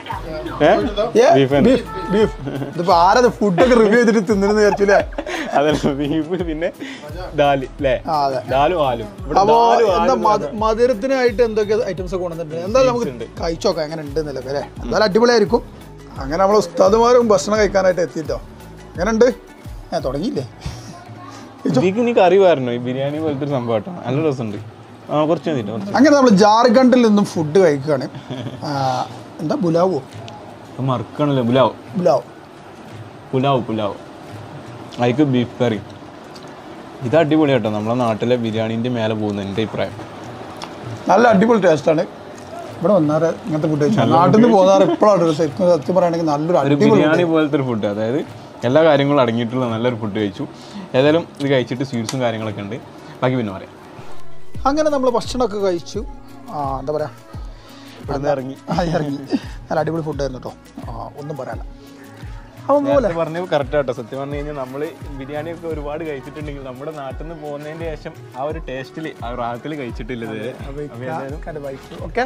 Yeah, beef beef, beef. ഇതിപ്പോ ആരത് ഫുഡൊക്കെ റിവ്യൂ ചെയ്തിട്ട് തിന്നിരുന്നു വിചാരിച്ചില്ലേ അതല്ല ബീഫ് പിന്നെ ദാല് അല്ലേ ആ അതെ ദാലും ആലും ഇവിടെ അപ്പോ ദാലും എന്താ ആലും മധു- മധുരത്തിനായിട്ട് എന്തൊക്കെ ഐറ്റംസ് ഒക്കെ കൊണ്ടുവന്നിട്ടുണ്ട് എന്തായാലും നമുക്ക് കഴിച്ചോക്കാം എങ്ങനെ ഉണ്ട് എന്നല്ലേ അല്ലേ എന്തായാലും അടിപൊളിയായിരിക്കും അങ്ങനെ നമ്മൾ ഉസ്താദുമാരും ഭക്ഷണം കഴിക്കാനായിട്ട് എത്തിയിട്ടോ എങ്ങനെ ഉണ്ട് ഞാൻ തുടങ്ങിയില്ലേ ഇതിക്ക് നീ കറി പറഞ്ഞു ഈ ബിരിയാണി പോലത്തെ ഒരു സംഭവം കേട്ടോ നല്ല രസമുണ്ട് ആ കുറച്ച് മതി കുറച്ച് അങ്ങനെ നമ്മൾ ജാർഖണ്ഡിൽ നിന്നും ഫുഡ് കഴിക്കുകയാണ് ആ, എന്താ ബുലാവോ ഇത് മറക്കണല്ലോ പുലാവ് ബുലാവ് പുലാവ് പുലാവ് അതിക്ക് ബീഫ് കറി ഇത് അടിപൊളി കേട്ടോ നമ്മളെ നാട്ടിലെ ബിരിയാണീൻ്റെ മേലെ പോകുന്നു എൻ്റെ അഭിപ്രായം നല്ല അടിപൊളി ടേസ്റ്റാണ് ഇവിടെ വന്നാറ് ഇങ്ങനത്തെ ഫുഡ് കഴിച്ചാൽ നാട്ടിൽ നിന്ന് പോകുന്നവർ എപ്പോഴാണ് ശരിക്കും സത്യം പറയുകയാണെങ്കിൽ നല്ലൊരു ഒരു അടിപൊളി ബിരിയാണി പോലത്തെ ഒരു ഫുഡ് അതായത് എല്ലാ കാര്യങ്ങളും അടങ്ങിയിട്ടുള്ള നല്ലൊരു ഫുഡ് കഴിച്ചു ഏതായാലും ഇത് കഴിച്ചിട്ട് സ്വീറ്റ്സും കാര്യങ്ങളൊക്കെ ഉണ്ട് ബാക്കി പിന്നെ പറയാം അങ്ങനെ നമ്മൾ ഭക്ഷണമൊക്കെ കഴിച്ചു ആ എന്താ പറയാ ഇവിടുന്ന് ഇറങ്ങി ആ ഇറങ്ങി നല്ല അടിപൊളി ഫുഡായിരുന്നു കേട്ടോ ആ ഒന്നും പറയാനില്ല അപ്പം പോലെ നേരത്തെ പറഞ്ഞത് കറക്റ്റ് ആട്ടോ സത്യം പറഞ്ഞു കഴിഞ്ഞാൽ നമ്മൾ ബിരിയാണി ഒക്കെ ഒരുപാട് കഴിച്ചിട്ടുണ്ടെങ്കിൽ നമ്മുടെ നാട്ടിൽ നിന്ന് പോകുന്നതിന് ശേഷം ആ ഒരു ടേസ്റ്റിൽ ആ റാത്തിൽ കഴിച്ചിട്ടില്ല ഇതുവരെ അപ്പോൾ ഏതായാലും ഓക്കെ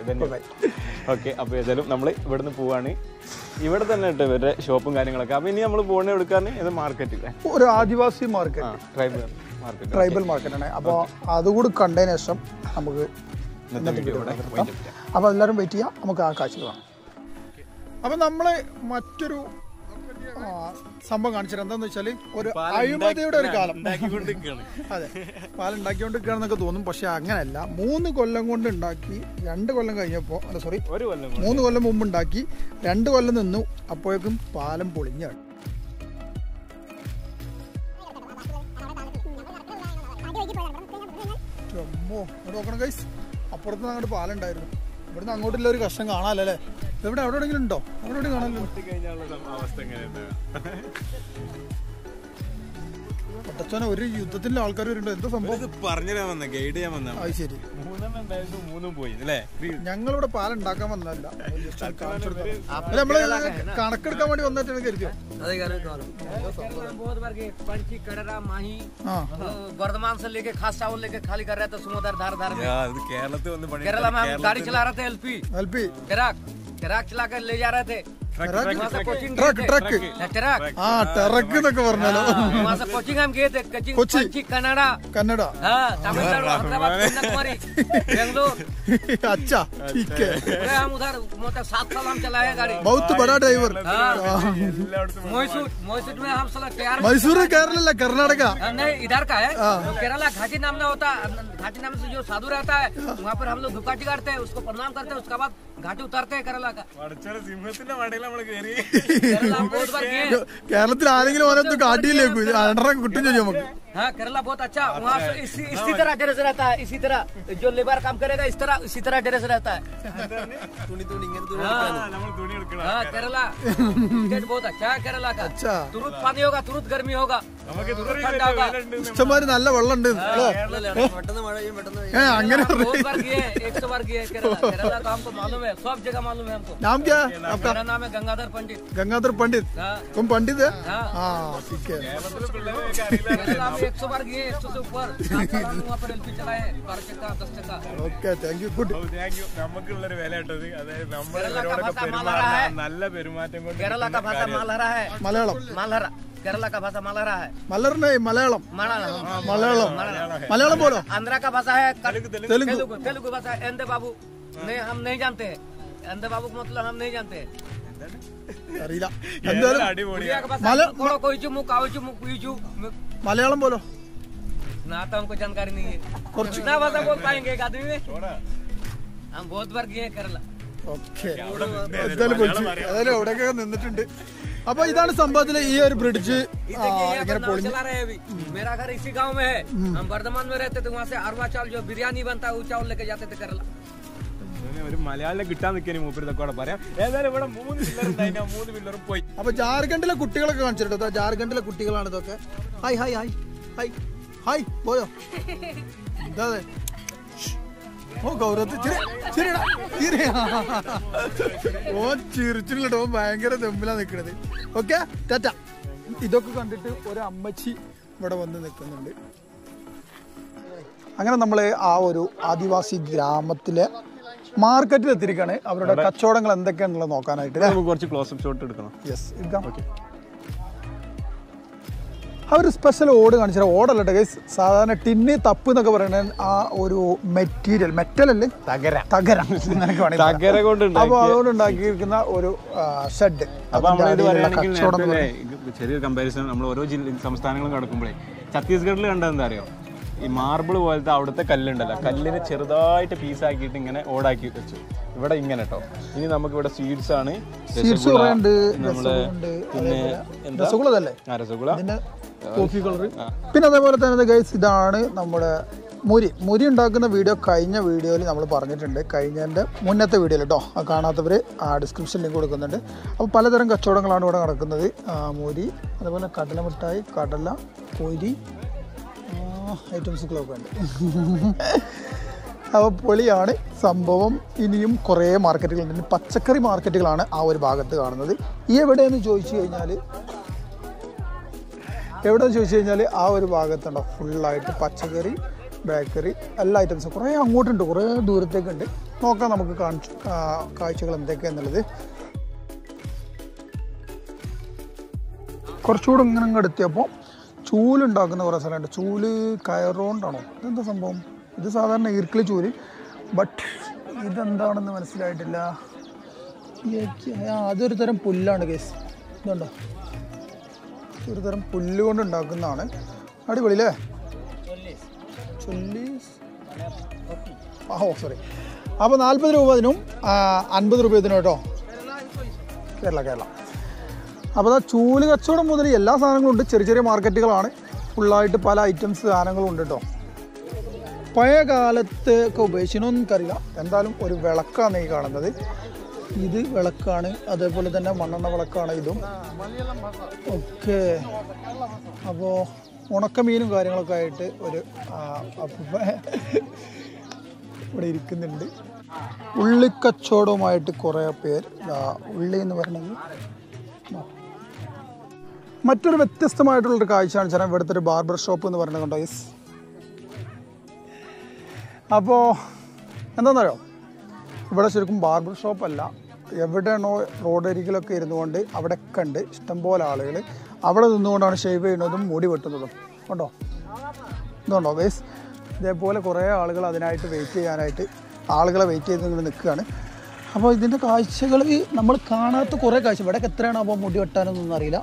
ഓക്കെ അപ്പോൾ ഏതായാലും നമ്മൾ ഇവിടുന്ന് പോവാണ് ഇവിടെ തന്നെ കേട്ടോ ഇവരുടെ ഷോപ്പും കാര്യങ്ങളൊക്കെ അപ്പോൾ ഇനി നമ്മൾ പോകുന്ന എടുക്കാൻ ഇത് മാർക്കറ്റില്ലേ ഒരു ആദിവാസി മാർക്കറ്റ് ആ ട്രൈബൽ മാർക്കറ്റ് ട്രൈബൽ മാർക്കറ്റാണ് അപ്പോൾ അതുകൂടി കണ്ടതിന് ശേഷം നമുക്ക് ഇന്നത്തെ വീഡിയോ ഇവിടെ wind up ചെയ്യാം. അപ്പോൾ എല്ലാവരും വെയിറ്റ് ചെയ്യാം നമുക്ക് ആ കാഴ്ച കാണാം അപ്പം നമ്മൾ മറ്റൊരു ആ, സംഭവം കാണിച്ചത് എന്താന്ന് വെച്ചാൽ ഒരു അഴിമതിയുടെ ഒരു കാലം അതെ പാലുണ്ടാക്കിക്കൊണ്ടിരിക്കുകയാണെന്നൊക്കെ തോന്നും പക്ഷെ അങ്ങനെയല്ല മൂന്ന് കൊല്ലം കൊണ്ട് ഉണ്ടാക്കി രണ്ട് കൊല്ലം കഴിഞ്ഞപ്പോൾ അല്ല സോറി ഒരു കൊല്ലം മൂന്ന് കൊല്ലം മുമ്പ് ഉണ്ടാക്കി രണ്ട് കൊല്ലം നിന്നു അപ്പോഴേക്കും പാലം പൊളിഞ്ഞാണ് ചമ്മോ ഇവിടെ നോക്കണം ഗൈസ് അപ്പുറത്ത് നിന്ന് അങ്ങോട്ട് പാലുണ്ടായിരുന്നു ഇവിടുന്ന് അങ്ങോട്ടുള്ള ഒരു കഷ്ടം കാണാമല്ലോ അല്ലേ എവിടെ അവിടെ എവിടെയെങ്കിലും ഉണ്ടോ അവിടെ എവിടെയും കാണാമല്ലോ കഴിഞ്ഞാലുള്ള അവസ്ഥ എങ്ങനെയുണ്ട് പട്ടച്ചോനെ ഒരു യുദ്ധത്തിന്റെ ആൾക്കാർ വരുന്നുണ്ടോ എന്താ സംഭവം ഇത് പറഞ്ഞു തരാൻ വന്ന ഗൈഡ് ചെയ്യാൻ വന്ന അത് ശരി മൂന്നെണ്ണം ഉണ്ടായിരുന്നു മൂന്നും പോയി അല്ലേ ഞങ്ങളിവിടെ പാലുണ്ടാക്കാൻ വന്നതല്ല just ഒന്ന് കാണിച്ചു കൊടുക്കാം. അല്ല, നമ്മള് കണക്കെടുക്കാൻ വേണ്ടി വന്നിട്ടാണ് കരുതിയോ बहुत बार के पंची कड़रा माही ആ वो वर्धमान से लेके खास चावल लेके खाली कर रहे थे समुद्र धार धार में ഇത് കേരളത്തിൽ വന്ന് പണി केरला में हम गाड़ी चला रहे थे एलपी എൽപി ट्रक ट्रक चला कर ले जा रहे थे वहाँ से कोचिंग गए ട്രക്ക് थे ട്രക്ക് ट्रक ആ ടെറക്ക് എന്നൊക്കെ പറഞ്ഞാലോ वहाँ से कोचिंग हम गए थे कोचिंग कोचिंग। पंची कनाडा കന്നഡ हाँ तमिलनाडु हैदराबाद कन्याकुमारी बेंगलोर അച്ഛാ ठीक है पूरे हम उधर मतलब सात साल हम चलाए गाड़ी बहुत बड़ा ड्राइवर मोहसूर मोहसूर में हम साला तैयार മൈസൂർ കേരളല്ല കർണാടക हाँ, नहीं इधर का है तो केरला घाटी नाम ना होता घाटी नाम से जो साधु रहता है वहाँ पर हम लोग धुकाटी करते हैं उसको प्रणाम करते हैं उसके बाद घाटी उतारते हैं केरला का സിംഹത്തിന്റെ വടയിൽ നമ്മൾ കയറി केरला हम बहुत बार गए हैं। കേരളത്തിൽ ആരെങ്കിലും ഓരോരുത്തർ കാട്ടിയിലേക്കു അണ്ടറം കിട്ടും ചെയ്യും നമുക്ക് हाँ केरला बहुत अच्छा वहाँ से इसी इसी तरह ड्रेस रहता है इसी तरह जो लेबर काम करेगा इस तरह इसी तरह ड्रेस रहता है തുണി തുണി ഇങ്ങനെ തുണി हाँ हाँ केरला स्टेट बहुत अच्छा है केरला का अच्छा तुरंत पानी होगा तुरंत गर्मी होगा तुरंत ठंडा होगा ഇഷ്ടംമാര് നല്ല വെള്ളം ഉണ്ട് പെട്ടെന്ന് മഴ പെയ്യും പെട്ടെന്ന് ഏ അങ്ങനെ बहुत बार गए हैं, एक सौ बार गए हैं केरला केरला का हमको मालूम है सब जगह मालूम है हमको नाम क्या है आपका मेरा नाम है गंगाधर पंडित गंगाधर पंडित हाँ तुम पंडित है हाँ हाँ ठीक है केरला में एक सौ बार गए एक सौ से ऊपर सात साल हम वहाँ पर एलपी चलाए हैं बारह चक्का दस चक्का ഓക്കെ താങ്ക് യു ഗുഡ് നമുക്കുള്ളൊരു വില കേട്ടത് അതായത് നമ്മൾ केरला का ഇവരോടൊക്കെ भाषा मालहरा है പെരുമാറുന്ന നല്ല പെരുമാറ്റം കൊണ്ട് केरला का भाषा मालहरा है മലയാളം मालहरा केरला का भाषा मालहरा है മലറിനെ മലയാളം मलयालम മലയാളം മലയാളം പോലോ आंध्रा का भाषा है कल- तेलुगु तेलुगु तेलुगु भाषा है एंदे बाबू नहीं हम नहीं जानते हैं एंदे बाबू का मतलब हम नहीं जानते हैं അറിയില്ല എന്തായാലും അടിപൊളി उड़िया का भाषा मालूम- कोड़ो कोई चुमु काऊ चुमु कुई चु മലയാളം പോലോ ना तो हमको जानकारी नहीं है कितना भाषा बोल पाएंगे एक आदमी में हम बहुत बार गए हैं केरला ഓക്കെ എന്തായാലും പൊളിച്ച് ഏതായാലും എവിടെയൊക്കെ നിന്നിട്ടുണ്ട് അപ്പൊ ഇതാണ് സംഭവത്തില് ഈ ഒരു ബ്രിഡ്ജ് ये देखिए यहाँ ഇങ്ങനെ पर नाव പൊളിഞ്ഞു चला रहे हैं अभी मेरा घर इसी गांव में है हम वर्धमान में रहते थे वहाँ से अरवा चावल जो बिरयानी बनता है वो चावल लेके जाते थे केरला ഒരു മലയാളം കിട്ടാൻ നിൽക്കാൻ മൂപ്പര് ഇതൊക്കെ അവിടെ പറയാം ഏതായാലും ഇവിടെ മൂന്ന് പിള്ളേർ ഉണ്ടായിരുന്നു ആ മൂന്ന് പിള്ളേരും പോയി അപ്പൊ ജാർഖണ്ഡിലെ കുട്ടികളൊക്കെ കാണിച്ചിട്ടോ ജാർഖണ്ഡിലെ കുട്ടികളാണ് ഇതൊക്കെ hi hi hi hi hi പോയോ എന്താ അത്? ഓ ഗൗരവത്തിൽ ചിരി ചിരിടാ ചിരി ഓ ചിരിച്ചിട്ടോ ഭയങ്കര തെമ്പിലാ നിൽക്കണത് ഓക്കെ ടാറ്റ ഇതൊക്കെ കണ്ടിട്ട് ഒരു അമ്മച്ചി ഇവിടെ വന്ന് നിൽക്കുന്നുണ്ട് അങ്ങനെ നമ്മൾ ആ ഒരു ആദിവാസി ഗ്രാമത്തിലെ മാർക്കറ്റിൽ എത്തിയിരിക്കുകയാണ് അവരുടെ കച്ചവടങ്ങൾ എന്തൊക്കെയാണെന്നുള്ളത് നോക്കാനായിട്ട് അല്ലേ നമുക്ക് കുറച്ച് ക്ലോസപ്പ് ഷോട്ട് എടുക്കണം യെസ് എടുക്കാം അവർ സ്പെഷ്യൽ ഓട് കാണിച്ചാൽ ഓടല്ല ഗൈസ് സാധാരണ ടിന്ന് തപ്പ് എന്നൊക്കെ പറയുന്നത് ആ ഒരു മെറ്റീരിയൽ മെറ്റൽ അല്ലേ തകര തകര നിനക്ക് വേണമെങ്കിൽ പറയാം. തകര കൊണ്ട് അപ്പോൾ അതുകൊണ്ട് ഉണ്ടാക്കിയിരിക്കുന്ന ഒരു ഷെഡ് അപ്പൊ നമ്മളിത് പറയുകയാണെങ്കിൽ നേരത്തെ അല്ലേ, ഇത് ചെറിയൊരു കമ്പാരിസൺ നമ്മൾ ഓരോ ജില്ല സംസ്ഥാനങ്ങളും കിടക്കുമ്പോഴേ ഛത്തീസ്ഗഡിൽ കണ്ടത് എന്താ അറിയോ ഈ മാർബിൾ പോലത്തെ അവിടുത്തെ കല്ലുണ്ടല്ലോ കല്ലിനെ ചെറുതായിട്ട് പീസാക്കിയിട്ട് ഇങ്ങനെ ഓടാക്കി വെച്ചു ഇവിടെ ഇങ്ങനെ കേട്ടോ ഇനി നമുക്ക് ഇവിടെ സ്വീറ്റ്സ് ആണ് സീഡ്സ് രസഗുള, കുറേ ഉണ്ട് നമ്മള് രസഗുള ഉണ്ട് പിന്നെ എന്താ രസഗുളതല്ലേ ആ രസഗുള അതിന്റെ കോഫി കളർ പിന്നെ അതേപോലെ തന്നെ ഗൈസ് ഇതാണ് നമ്മുടെ മുരി മുരി ഉണ്ടാക്കുന്ന വീഡിയോ കഴിഞ്ഞ വീഡിയോയിൽ നമ്മൾ പറഞ്ഞിട്ടുണ്ട് കഴിഞ്ഞതിൻ്റെ മുന്നത്തെ വീഡിയോയിൽ കേട്ടോ അത് കാണാത്തവർ ആ ഡിസ്ക്രിപ്ഷൻ ലിങ്ക് കൊടുക്കുന്നുണ്ട് അപ്പോൾ പലതരം കച്ചവടങ്ങളാണ് ഇവിടെ നടക്കുന്നത് ആ, മുരി അതുപോലെ കടല മിഠായി കടല പൊരി ഐറ്റംസുകളൊക്കെ ഉണ്ട് അപ്പോൾ പൊളിയാണ് സംഭവം ഇനിയും കുറേ മാർക്കറ്റുകളുണ്ട് ഇനി പച്ചക്കറി മാർക്കറ്റുകളാണ് ആ ഒരു ഭാഗത്ത് കാണുന്നത് ഈ എവിടെയെന്ന് ചോദിച്ചു കഴിഞ്ഞാൽ എവിടെ ചോദിച്ചു കഴിഞ്ഞാൽ ആ ഒരു ഭാഗത്തുണ്ടോ ഫുള്ളായിട്ട് പച്ചക്കറി ബേക്കറി എല്ലാ ഐറ്റംസും കുറേ അങ്ങോട്ടുണ്ട് കുറേ ദൂരത്തേക്കുണ്ട് നോക്കാം നമുക്ക് കാണിച്ചു കാ- കാഴ്ചകൾ എന്തൊക്കെയാന്നുള്ളത് കുറച്ചുകൂടെ ഇങ്ങനെ അങ്ങ് എത്തിയപ്പോൾ ചൂലുണ്ടാക്കുന്ന കുറേ സ്ഥലമുണ്ട് ചൂല് കയറുകൊണ്ടാണോ ഇതെന്താ സംഭവം ഇത് സാധാരണ ഈർക്കിളി ചൂല് ബട്ട് ഇതെന്താണെന്ന് മനസ്സിലായിട്ടില്ല ഈ- ആ, അതൊരു തരം പുല്ലാണ് കേസ് ഇതുണ്ടോ ഒരു തരം പുല്ല് കൊണ്ട് ഉണ്ടാക്കുന്നതാണ് അടിപൊളി അല്ലേ ചൊല്ലീസ് ആ ഓ സോറി അപ്പോൾ നാൽപ്പത് രൂപ ഇതിനും ആ, അൻപത് രൂപ ഇതിനും കേട്ടോ കേരള കേരള അപ്പോൾ ആ ചൂല് കച്ചവടം മുതൽ എല്ലാ സാധനങ്ങളും ഉണ്ട് ചെറിയ ചെറിയ മാർക്കറ്റുകളാണ് ഫുള്ളായിട്ട് പല ഐറ്റംസ് സാധനങ്ങളും ഉണ്ട് കേട്ടോ പഴയ കാലത്ത് ഒക്കെ ഉപയോഗിച്ചിനൊന്നും എനിക്കറിയില്ല എന്തായാലും ഒരു വിളക്കാണ് ഈ കാണുന്നത് ഇത് വിളക്കാണ് അതേപോലെ തന്നെ മണ്ണെണ്ണ വിളക്കാണ് ഇതും ഓക്കെ അപ്പോൾ ഉണക്കമീനും കാര്യങ്ങളൊക്കെ ആയിട്ട് ഒരു ആ, അപ്പൂപ്പ ഇവിടെ ഇരിക്കുന്നുണ്ട് ഉള്ളിക്കച്ചവടവുമായിട്ട് കുറേ പേർ ദാ ഉള്ളി എന്ന് പറഞ്ഞെങ്കിൽ ദാ. മറ്റൊരു വ്യത്യസ്തമായിട്ടുള്ളൊരു കാഴ്ച കാണിച്ചാൽ ഇവിടുത്തെ ഒരു ബാർബർ ഷോപ്പ് എന്ന് പറയുന്നത് കണ്ടോ യെസ് അപ്പോൾ എന്താണെന്നറിയോ ഇവിടെ ശരിക്കും ബാർബർ ഷോപ്പല്ല എവിടെയാണോ റോഡരികിലൊക്കെ ഇരുന്നുകൊണ്ട് അവിടെയൊക്കെ ഉണ്ട് ഇഷ്ടംപോലെ ആളുകൾ അവിടെ നിന്നുകൊണ്ടാണ് ഷേവ് ചെയ്യുന്നതും മുടി വെട്ടുന്നതും കണ്ടോ ഇതുണ്ടോ വേസ് ഇതേപോലെ കുറേ ആളുകൾ അതിനായിട്ട് വെയിറ്റ് ചെയ്യാനായിട്ട് ആളുകളെ വെയിറ്റ് ചെയ്ത് ഇങ്ങനെ നിൽക്കുകയാണ് അപ്പോൾ ഇതിൻ്റെ കാഴ്ചകൾ നമ്മൾ കാണാത്ത കുറേ കാഴ്ച ഇവിടെയൊക്കെ എത്രയാണ് അപ്പോൾ മുടി വെട്ടാനൊന്നും അറിയില്ല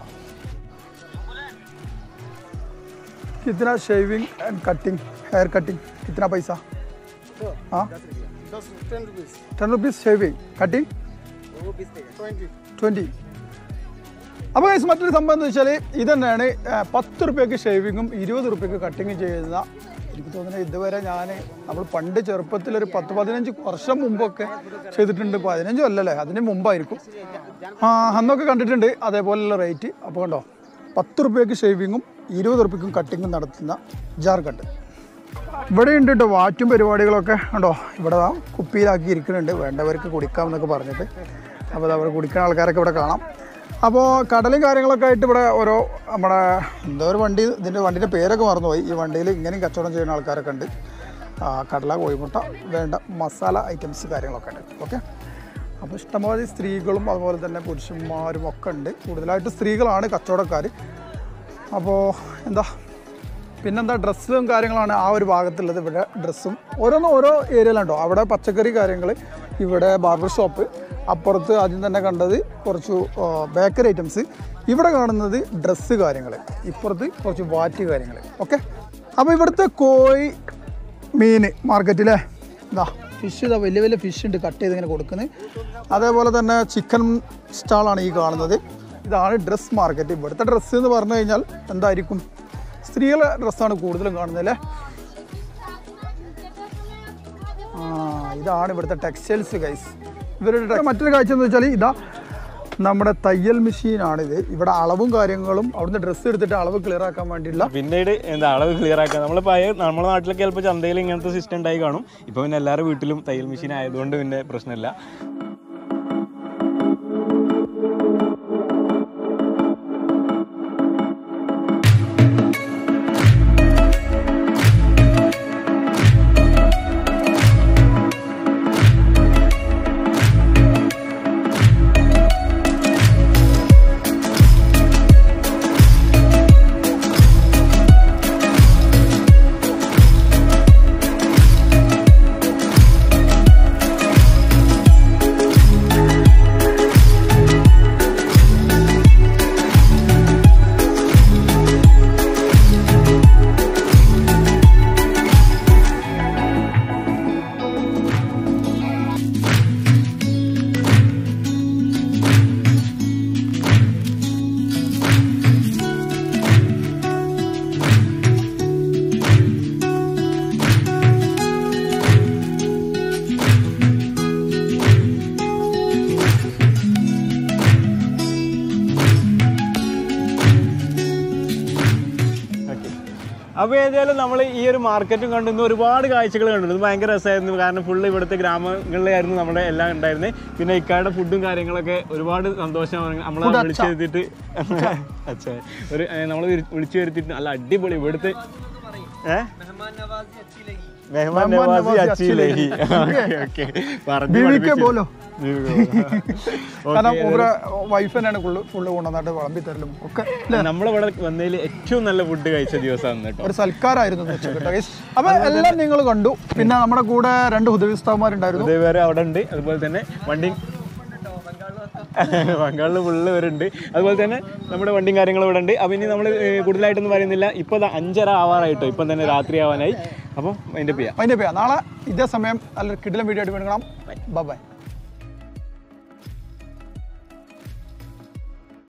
कितना shaving and cutting hair cutting कितना पैसा हाँ ten rupees shaving cutting twenty അപ്പോൾ guys, മറ്റൊരു സംഭവം എന്ന് വെച്ചാൽ ഇത് തന്നെയാണ് ആ, പത്ത് റുപ്യക്ക് ഷേവിങ്ങും ഇരുപത് റുപ്യക്ക് കട്ടിങ്ങും ചെയ്യുന്ന എനിക്ക് തോന്നുന്നത് ഇതുവരെ ഞാൻ നമ്മൾ പണ്ട് ചെറുപ്പത്തിൽ ഒരു പത്ത് പതിനഞ്ച് വർഷം മുമ്പൊക്കെ ചെയ്തിട്ടുണ്ട് പതിനഞ്ചും അല്ലല്ലേ അതിന് മുമ്പായിരിക്കും ആ അന്നൊക്കെ കണ്ടിട്ടുണ്ട് അതേപോലെയുള്ള റേറ്റ് അപ്പോൾ കണ്ടോ പത്ത് റുപ്യക്ക് ഷേവിങ്ങും ഇരുപത് റുപ്യക്കും കട്ടിങ്ങും നടത്തുന്ന ജാർഖണ്ഡ് ഇവിടെ ഉണ്ട് കേട്ടോ വാറ്റും പരിപാടികളൊക്കെ ഉണ്ടോ ഇവിടെ ദാ കുപ്പിയിലാക്കി ഇരിക്കുന്നുണ്ട് വേണ്ടവർക്ക് കുടിക്കാം എന്നൊക്കെ പറഞ്ഞിട്ട് അപ്പോൾ അവർ കുടിക്കുന്ന ആൾക്കാരൊക്കെ ഇവിടെ കാണാം അപ്പോൾ കടലും കാര്യങ്ങളൊക്കെ ആയിട്ട് ഇവിടെ ഓരോ നമ്മുടെ എന്തോ ഒരു വണ്ടി ഇതിൻ്റെ വണ്ടീൻ്റെ പേരൊക്കെ മറന്നുപോയി ഈ വണ്ടിയിൽ ഇങ്ങനെയും കച്ചവടം ചെയ്യുന്ന ആൾക്കാരൊക്കെ ഉണ്ട് ആ, കടല കോഴിമുട്ട വേണ്ട മസാല ഐറ്റംസ് കാര്യങ്ങളൊക്കെ ഉണ്ട് ഓക്കെ അപ്പോൾ ഇഷ്ടംപോലെ സ്ത്രീകളും അതുപോലെ തന്നെ പുരുഷന്മാരും ഒക്കെ ഉണ്ട് കൂടുതലായിട്ട് സ്ത്രീകളാണ് കച്ചവടക്കാർ അപ്പോൾ എന്താ പിന്നെന്താ ഡ്രസ്സും കാര്യങ്ങളാണ് ആ ഒരു ഭാഗത്തുള്ളത് ഇവിടെ ഡ്രസ്സും ഓരോന്നും ഓരോ ഏരിയയിലുണ്ടോ അവിടെ പച്ചക്കറി കാര്യങ്ങൾ ഇവിടെ ബാർബർ ഷോപ്പ് അപ്പുറത്ത് ആദ്യം തന്നെ കണ്ടത് കുറച്ച് ബേക്കറി ഐറ്റംസ് ഇവിടെ കാണുന്നത് ഡ്രസ്സ് കാര്യങ്ങൾ ഇപ്പുറത്ത് കുറച്ച് വാറ്റ് കാര്യങ്ങൾ ഓക്കെ അപ്പോൾ ഇവിടുത്തെ കോഴി മീൻ മാർക്കറ്റിലെ ഇതാ ഫിഷ് ഇതാ വലിയ വലിയ ഫിഷ് ഉണ്ട് കട്ട് ചെയ്ത് ഇങ്ങനെ കൊടുക്കുന്നത് അതേപോലെ തന്നെ ചിക്കൻ സ്റ്റാളാണ് ഈ കാണുന്നത് ഇതാണ് ഡ്രസ് മാർക്കറ്റ് ഇവിടുത്തെ ഡ്രസ്സ് എന്ന് പറഞ്ഞു കഴിഞ്ഞാൽ എന്തായിരിക്കും സ്ത്രീകളുടെ ഡ്രസ്സാണ് കൂടുതലും കാണുന്നത് അല്ലേ ആ ഇതാണ് ഇവിടുത്തെ ടെക്സ്റ്റൈൽസ് ഗൈസ് ഇവരുടെ ഡ്ര- മറ്റൊരു കാഴ്ച എന്ന് വെച്ചാൽ ഇതാ നമ്മുടെ തയ്യൽ മെഷീനാണിത് ഇവിടെ അളവും കാര്യങ്ങളും അവിടുന്ന് ഡ്രസ്സ് എടുത്തിട്ട് അളവ് ക്ലിയർ ആക്കാൻ വേണ്ടിയുള്ള പിന്നീട് എന്താ അളവ് ക്ലിയർ ആക്കുക നമ്മൾ പഴയ നമ്മുടെ നാട്ടിലൊക്കെ ചിലപ്പോൾ ചന്തയിൽ ഇങ്ങനത്തെ സിസ്റ്റം ഉണ്ടായി കാണും ഇപ്പോൾ പിന്നെ എല്ലാവരുടെ വീട്ടിലും തയ്യൽ മെഷീൻ ആയതുകൊണ്ട് പിന്നെ പ്രശ്നമില്ല അപ്പോൾ ഏതായാലും നമ്മൾ ഈ ഒരു മാർക്കറ്റും കണ്ടു ഇന്ന് ഒരുപാട് കാഴ്ചകൾ കണ്ടു ഇത് ഭയങ്കര രസമായിരുന്നു കാരണം ഫുള്ള് ഇവിടുത്തെ ഗ്രാമങ്ങളിലായിരുന്നു നമ്മുടെ എല്ലാം ഉണ്ടായിരുന്നത് പിന്നെ ഇക്കാരുടെ ഫുഡും കാര്യങ്ങളൊക്കെ ഒരുപാട് സന്തോഷം നമ്മളെ Food വിളിച്ചു അച്ഛാ. വരുത്തിയിട്ട് അച്ഛാ ഒരു നമ്മൾ വിളിച്ചു വരുത്തിയിട്ട് നല്ല അടിപൊളി ഇവിടുത്തെ ഏഹ് मेहमान नवाजी अच्छी लगी മെഹമാൻ മെഹമാൻ നവാസി നവാസി അച്ചി അച്ചി ലഹി ലഹി. ഓക്കെ പറഞ്ഞു ബീവിക്ക് പഠിപ്പിച്ചു. പോലോ. ബീവിക്ക് പോലോ. കാരണം Okay, ഇവരെ വൈഫ് തന്നെയാണ് ഫുള്ള് ഫുള്ള് കൊണ്ടുവന്നിട്ട് വിളമ്പി തരലും ഒക്കെ അല്ലേ നമ്മളിവിടെ വന്നതിൽ ഏറ്റവും നല്ല ഫുഡ് കഴിച്ച ദിവസമാണ് കേട്ടോ ഒരു സൽക്കാരായിരുന്നു ഇന്ന് ഉച്ചയ്ക്ക് കേട്ടോ guys. അപ്പൊ എല്ലാം നിങ്ങൾ കണ്ടു പിന്നെ നമ്മുടെ കൂടെ രണ്ട് ഹുദവിസ്താവന്മാരുണ്ടായിരുന്നു ഇതേവരെ അവിടെ ഉണ്ട് അതുപോലെ തന്നെ വണ്ടി ബംഗാളിൽ ഫുള്ള് വരുന്നുണ്ട് അതുപോലെ തന്നെ നമ്മുടെ വണ്ടിയും കാര്യങ്ങളും ഇവിടെ ഉണ്ട് അപ്പോൾ ഇനി നമ്മൾ കൂടുതലായിട്ടൊന്നും പറയുന്നില്ല ഇപ്പോൾ ദാ അഞ്ചര ആവാറായിട്ടോ ഇപ്പം തന്നെ രാത്രി ആവാനായി അപ്പം അതിൻ്റെ ചെയ്യാം അതിന്റെ പേര് നാളെ ഇതേ സമയം നല്ല കിടിലം വീഡിയോ ആയിട്ട് വീണ്ടും കാണാം ബൈ